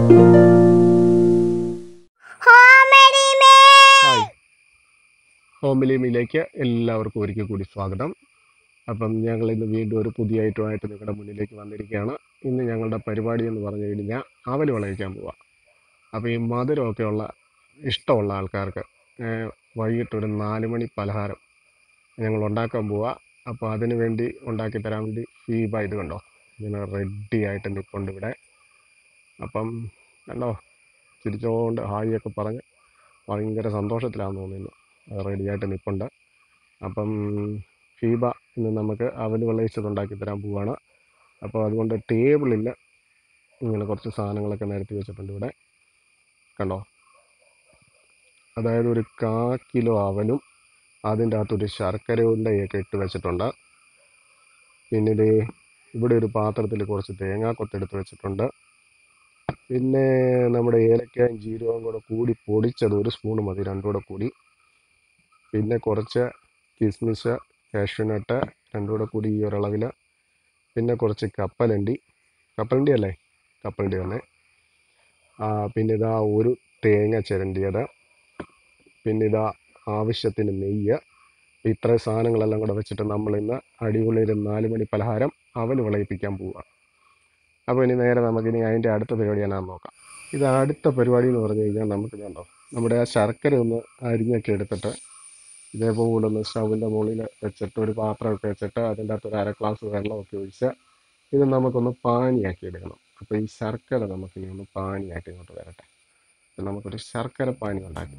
hi homely മീലേക്ക് എല്ലാവർക്കും ഒരിക്കൽ കൂടി സ്വാഗതം അപ്പം ഞങ്ങൾ ഇന്ന് വീണ്ടും ഒരു പുതിയ ഐറ്റമായിട്ട് നിങ്ങളുടെ മുന്നിലേക്ക് വന്നിരിക്കുകയാണ് ഇന്ന് ഞങ്ങളുടെ പരിപാടി എന്ന് പറഞ്ഞു കഴിഞ്ഞാൽ അവൽ വിളയിക്കാൻ പോവാം അപ്പോൾ ഈ മധുരമൊക്കെ ഉള്ള ഇഷ്ടമുള്ള ആൾക്കാർക്ക് ഏഹ്, വൈകിട്ട് ഒരു നാല് മണി പലഹാരം ഞങ്ങൾ ഉണ്ടാക്കാൻ പോവാ അപ്പോൾ അതിന് വേണ്ടി ഉണ്ടാക്കി തരാൻ വേണ്ടി ഫീബ ഇത് കണ്ടോ ഇങ്ങനെ റെഡി ആയിട്ട് നിൽപ്പുണ്ട് ഇവിടെ അപ്പം കണ്ടോ ചിരിച്ചോണ്ട് ഹായ് ഒക്കെ പറഞ്ഞ് ഭയങ്കര സന്തോഷത്തിലാണെന്ന് തോന്നുന്നു റെഡിയായിട്ട് നിൽപ്പുണ്ട് അപ്പം ഫീബ ഇന്ന് നമുക്ക് അവൽ വിളയിച്ചത് ഉണ്ടാക്കി തരാൻ പോവുകയാണ് അപ്പോൾ അതുകൊണ്ട് ടേബിളിൽ ഇങ്ങനെ കുറച്ച് സാധനങ്ങളൊക്കെ നിരത്തി വെച്ചിട്ടുണ്ട് ഇവിടെ കണ്ടോ അതായത് ഒരു കാ കിലോ അവലും അതിൻ്റെ അകത്തൊരു ശർക്കര ഉണ്ടയൊക്കെ ഇട്ട് വെച്ചിട്ടുണ്ട് പിന്നെ ഇത് ഇവിടെ ഒരു പാത്രത്തിൽ കുറച്ച് തേങ്ങാക്കൊത്തെടുത്ത് വെച്ചിട്ടുണ്ട് പിന്നെ നമ്മുടെ ഏലക്കായും ജീരകവും കൂടെ കൂടി പൊടിച്ചത് ഒരു സ്പൂൺ മതി രണ്ടും കൂടെ കൂടി പിന്നെ കുറച്ച് കിസ്മിസ് കാഷ്യൂനട്ട് രണ്ടും കൂടെ കൂടി ഈ ഒരളവിൽ പിന്നെ കുറച്ച് കപ്പലണ്ടി കപ്പലണ്ടി അല്ലേ കപ്പലണ്ടി തന്നെ ആ, പിന്നെ ഇതാ ഒരു തേങ്ങ ചിരണ്ടിയത് പിന്നെ ഇതാ ആവശ്യത്തിന് നെയ്യ് ഇത്രയും സാധനങ്ങളെല്ലാം കൂടെ വെച്ചിട്ട് നമ്മൾ ഇന്ന് അടിപൊളി ഒരു നാല് മണി പലഹാരം അവൽ വിളയിപ്പിക്കാൻ പോവുക അപ്പോൾ ഇനി നേരെ നമുക്കിനി അതിൻ്റെ അടുത്ത പരിപാടി എന്നാന്ന് നോക്കാം ഇത് അടുത്ത പരിപാടി എന്ന് പറഞ്ഞു കഴിഞ്ഞാൽ നമുക്ക് കണ്ടോ നമ്മുടെ ആ ശർക്കര ഒന്ന് അരിഞ്ഞൊക്കെ എടുത്തിട്ട് ഇതേപോലെ ഒന്ന് സ്റ്റൗവിൻ്റെ മുകളിൽ വെച്ചിട്ട് ഒരു പാത്രമൊക്കെ വെച്ചിട്ട് അതിൻ്റെ അകത്ത് ഒരു അര ഗ്ലാസ് വെള്ളമൊക്കെ ഒഴിച്ച് ഇത് നമുക്കൊന്ന് പാനിയാക്കി എടുക്കണം അപ്പോൾ ഈ ശർക്കര നമുക്കിനി ഒന്ന് പാനിയായിട്ട് ഇങ്ങോട്ട് വരട്ടെ അപ്പോൾ നമുക്കൊരു ശർക്കര പാനി ഉണ്ടാക്കി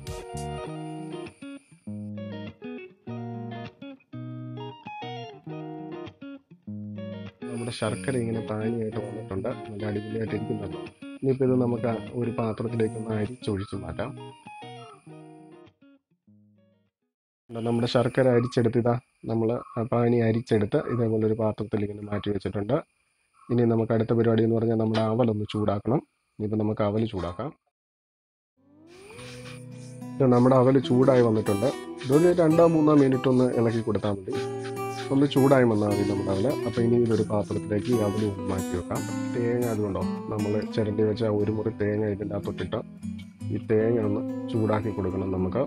നമ്മുടെ ശർക്കര ഇങ്ങനെ പാനിയായിട്ട് വന്നിട്ടുണ്ട് നല്ല അടിപൊളിയായിട്ട് ഇരിക്കുന്നുണ്ട് ഇനിയിപ്പോൾ ഇത് നമുക്ക് ആ ഒരു പാത്രത്തിലേക്ക് ഒന്ന് അരിച്ചൊഴിച്ച് മാറ്റാം ഇതാ നമ്മുടെ ശർക്കര അരിച്ചെടുത്ത് ഇതാ നമ്മൾ പാനി അരിച്ചെടുത്ത് ഇതേപോലെ ഒരു പാത്രത്തിൽ ഇങ്ങനെ മാറ്റി വെച്ചിട്ടുണ്ട് ഇനി നമുക്ക് അടുത്ത പരിപാടി എന്ന് പറഞ്ഞാൽ നമ്മുടെ അവലൊന്ന് ചൂടാക്കണം ഇനിയിപ്പോൾ നമുക്ക് അവൽ ചൂടാക്കാം ഇത് നമ്മുടെ അവൽ ചൂടായി വന്നിട്ടുണ്ട് ഇതൊരു രണ്ടോ മൂന്നോ മിനിറ്റ് ഒന്ന് ഇളക്കി കൊടുത്താൽ മതി ഒന്ന് ചൂടായി വന്നാൽ മതി നമ്മുടെ അവല് അപ്പോൾ ഇനി ഇതൊരു പാത്രത്തിലേക്ക് ഈ അവല് ഒന്ന് മാറ്റി വെക്കാം തേങ്ങ അതുകൊണ്ടോ നമ്മൾ ചിരണ്ടി വെച്ച ആ ഒരു മുറി തേങ്ങ ഇതിൻ്റെ അകത്തൊട്ടിട്ട് ഈ തേങ്ങ ഒന്ന് ചൂടാക്കി കൊടുക്കണം നമുക്ക്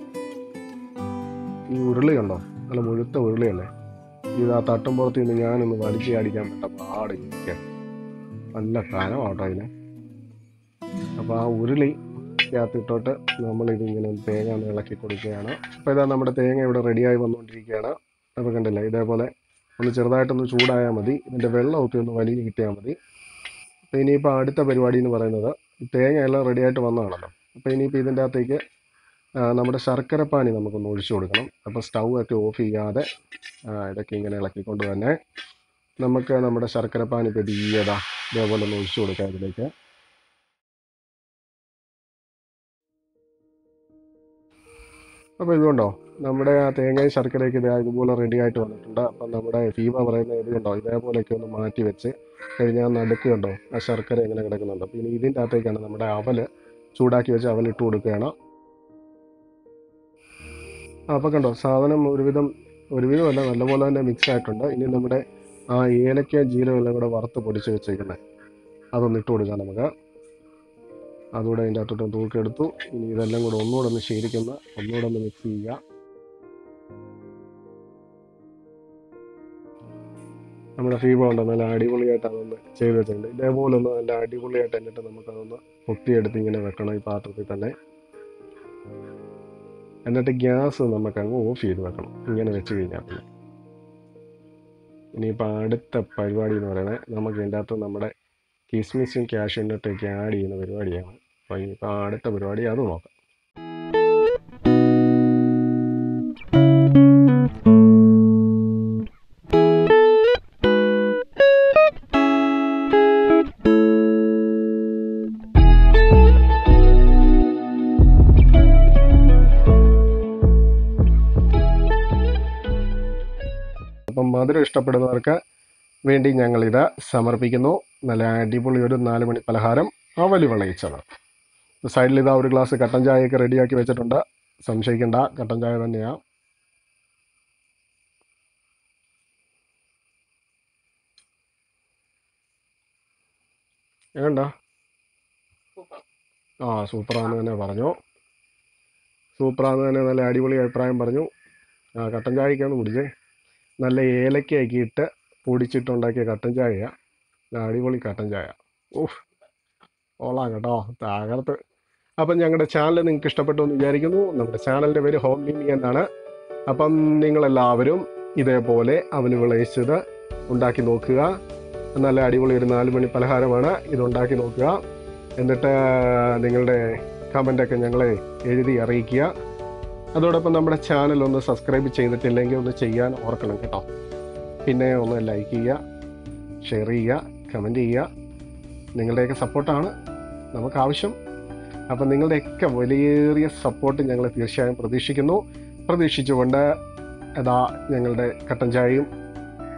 ഈ ഉരുളി ഉണ്ടോ നല്ല മുഴുത്ത ഉരുളിയല്ലേ ഇത് ആ തട്ടുമ്പുറത്ത് നിന്ന് ഞാനൊന്ന് വലിച്ചു അടിക്കാൻ പറ്റ പാട് എനിക്ക് നല്ല കനമാട്ടോ അതിന് അപ്പോൾ ആ ഉരുളി ത്തിട്ടോട്ട് നമ്മളിത് ഇങ്ങനെ ഒന്ന് തേങ്ങ ഒന്ന് ഇളക്കി കൊടുക്കുകയാണ് അപ്പോൾ ഇതാ നമ്മുടെ തേങ്ങ ഇവിടെ റെഡിയായി വന്നുകൊണ്ടിരിക്കുകയാണ് അപ്പോൾ കണ്ടില്ലേ ഇതേപോലെ ഒന്ന് ചെറുതായിട്ടൊന്ന് ചൂടായാൽ മതി ഇതിൻ്റെ വെള്ളമൊക്കെ ഒന്ന് വലിയ കിട്ടിയാൽ മതി അപ്പോൾ ഇനിയിപ്പോൾ അടുത്ത പരിപാടി എന്ന് പറയുന്നത് ഈ തേങ്ങ എല്ലാം റെഡിയായിട്ട് വന്നതാണല്ലോ അപ്പോൾ ഇനിയിപ്പോൾ ഇതിൻ്റെ അകത്തേക്ക് ആ, നമ്മുടെ ശർക്കരപ്പാനി നമുക്കൊന്ന് ഒഴിച്ചു കൊടുക്കണം അപ്പോൾ സ്റ്റൗ ഒക്കെ ഓഫ് ചെയ്യാതെ ആ, ഇതൊക്കെ ഇങ്ങനെ ഇളക്കിക്കൊണ്ട് തന്നെ നമുക്ക് നമ്മുടെ ശർക്കരപ്പാനി പെതിയതാ ഇതേപോലെ ഒന്ന് ഒഴിച്ചു കൊടുക്കാം ഇതിലേക്ക് അപ്പോൾ ഇതുകൊണ്ടോ നമ്മുടെ ആ തേങ്ങയും ശർക്കരയൊക്കെ ഇത് ഇതുപോലെ റെഡി ആയിട്ട് വന്നിട്ടുണ്ട് അപ്പം നമ്മുടെ ഫീമ പറയുന്ന ഇത് കണ്ടോ ഇതേപോലെയൊക്കെ ഒന്ന് മാറ്റി വെച്ച് കഴിഞ്ഞാൽ നടുക്ക് കണ്ടോ ആ ശർക്കര ഇങ്ങനെ കിടക്കുന്നുണ്ട് അപ്പോൾ ഇനി ഇതിൻ്റെ അകത്തേക്കാണ് നമ്മുടെ അവൽ ചൂടാക്കി വെച്ച് അവൽ ഇട്ട് കൊടുക്കുകയാണ് ആ, അപ്പോൾ കണ്ടോ സാധനം ഒരുവിധം ഒരുവിധമല്ല നല്ലപോലെ തന്നെ മിക്സ് ആയിട്ടുണ്ട് ഇനി നമ്മുടെ ആ ഏലക്ക ജീരകം എല്ലാം കൂടെ വറുത്ത് പൊടിച്ച് വെച്ചേക്കുന്നത് അതൊന്ന് ഇട്ട് കൊടുക്കാം നമുക്ക് അതുകൂടെ അതിൻ്റെ അകത്തോട്ട് തൂക്കിയെടുത്തു ഇനി ഇതെല്ലാം കൂടെ ഒന്നുകൂടെ ഒന്ന് ശേരിക്കുന്ന ഒന്നുകൂടെ ഒന്ന് മിക്സ് ചെയ്യുക നമ്മുടെ ഫീബ ഉണ്ട് നല്ല അടിപൊളിയായിട്ട് അതൊന്ന് ചെയ്ത് വെച്ചിട്ടുണ്ട് ഇതേപോലെ ഒന്ന് നല്ല അടിപൊളിയായിട്ട് എന്നിട്ട് നമുക്കതൊന്ന് പൊത്തിയെടുത്ത് ഇങ്ങനെ വെക്കണം ഈ പാത്രത്തിൽ തന്നെ എന്നിട്ട് ഗ്യാസ് നമുക്ക് അങ്ങ് ഓഫ് ചെയ്ത് വെക്കണം ഇങ്ങനെ വെച്ച് കഴിഞ്ഞാൽ പിന്നെ ഇനിയിപ്പോൾ അടുത്ത പരിപാടി എന്ന് പറയുന്നത് നമുക്ക് ഇതിൻ്റെ അകത്ത് നമ്മുടെ കിസ്മിസും കാഷ്യൂനട്ടൊക്കെ ആഡ് ചെയ്യുന്ന പരിപാടിയാണ് അപ്പോൾ ഇനിയിപ്പോൾ അടുത്ത പരിപാടി അത് നോക്കാം അപ്പം മധുരം ഇഷ്ടപ്പെടുന്നവർക്ക് വേണ്ടി ഞങ്ങളിത് സമർപ്പിക്കുന്നു നല്ല അടിപൊളി ഒരു നാല് മണി പലഹാരം അവല് വിളയിച്ചത് സൈഡിൽ ഇതാ ഒരു ഗ്ലാസ് കട്ടൻ ചായയൊക്കെ റെഡിയാക്കി വെച്ചിട്ടുണ്ട് സംശയിക്കേണ്ട കട്ടൻ ചായ തന്നെയാണ് എങ്ങണ്ട ആ സൂപ്പറാന്ന് തന്നെ പറഞ്ഞു സൂപ്പറാന്ന് തന്നെ നല്ല അടിപൊളി അഭിപ്രായം പറഞ്ഞു ആ കട്ടൻ ചായക്കാണ് കുടിച്ചേ നല്ല ഏലക്കയൊക്കെ ഇട്ട് പൊടിച്ചിട്ടുണ്ടാക്കിയ കട്ടൻ ചായയാണ് അടിപൊളി കട്ടൻ ചായ ഊഹ് ഓളാം കേട്ടോ തകർത്ത് അപ്പം ഞങ്ങളുടെ ചാനൽ നിങ്ങൾക്ക് ഇഷ്ടപ്പെട്ടു എന്ന് വിചാരിക്കുന്നു നമ്മുടെ ചാനലിൻ്റെ പേര് ഹോം മിമി എന്നാണ് അപ്പം നിങ്ങളെല്ലാവരും ഇതേപോലെ അവന് വിളയിച്ചത് ഉണ്ടാക്കി നോക്കുക നല്ല അടിപൊളി ഒരു നാല് മണി പലഹാരമാണ് ഇത് ഉണ്ടാക്കി നോക്കുക എന്നിട്ട് നിങ്ങളുടെ കമൻ്റൊക്കെ ഞങ്ങളെ എഴുതി അറിയിക്കുക അതോടൊപ്പം നമ്മുടെ ചാനൽ ഒന്ന് സബ്സ്ക്രൈബ് ചെയ്തിട്ടില്ലെങ്കിൽ ഒന്ന് ചെയ്യാൻ ഓർക്കണം കേട്ടോ പിന്നെ ഒന്ന് ലൈക്ക് ചെയ്യുക ഷെയർ ചെയ്യുക കമൻറ്റ് ചെയ്യുക നിങ്ങളുടെയൊക്കെ സപ്പോർട്ടാണ് നമുക്ക് ആവശ്യം അപ്പം നിങ്ങളുടെയൊക്കെ വലിയേറിയ സപ്പോർട്ട് ഞങ്ങൾ തീർച്ചയായും പ്രതീക്ഷിക്കുന്നു പ്രതീക്ഷിച്ചുകൊണ്ട് അതാ ഞങ്ങളുടെ കട്ടൻ ചായയും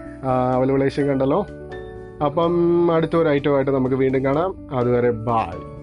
അവലുവിളേശം കണ്ടല്ലോ അപ്പം അടുത്ത ഒരു ഐറ്റമായിട്ട് നമുക്ക് വീണ്ടും കാണാം അതുവരെ ബായ്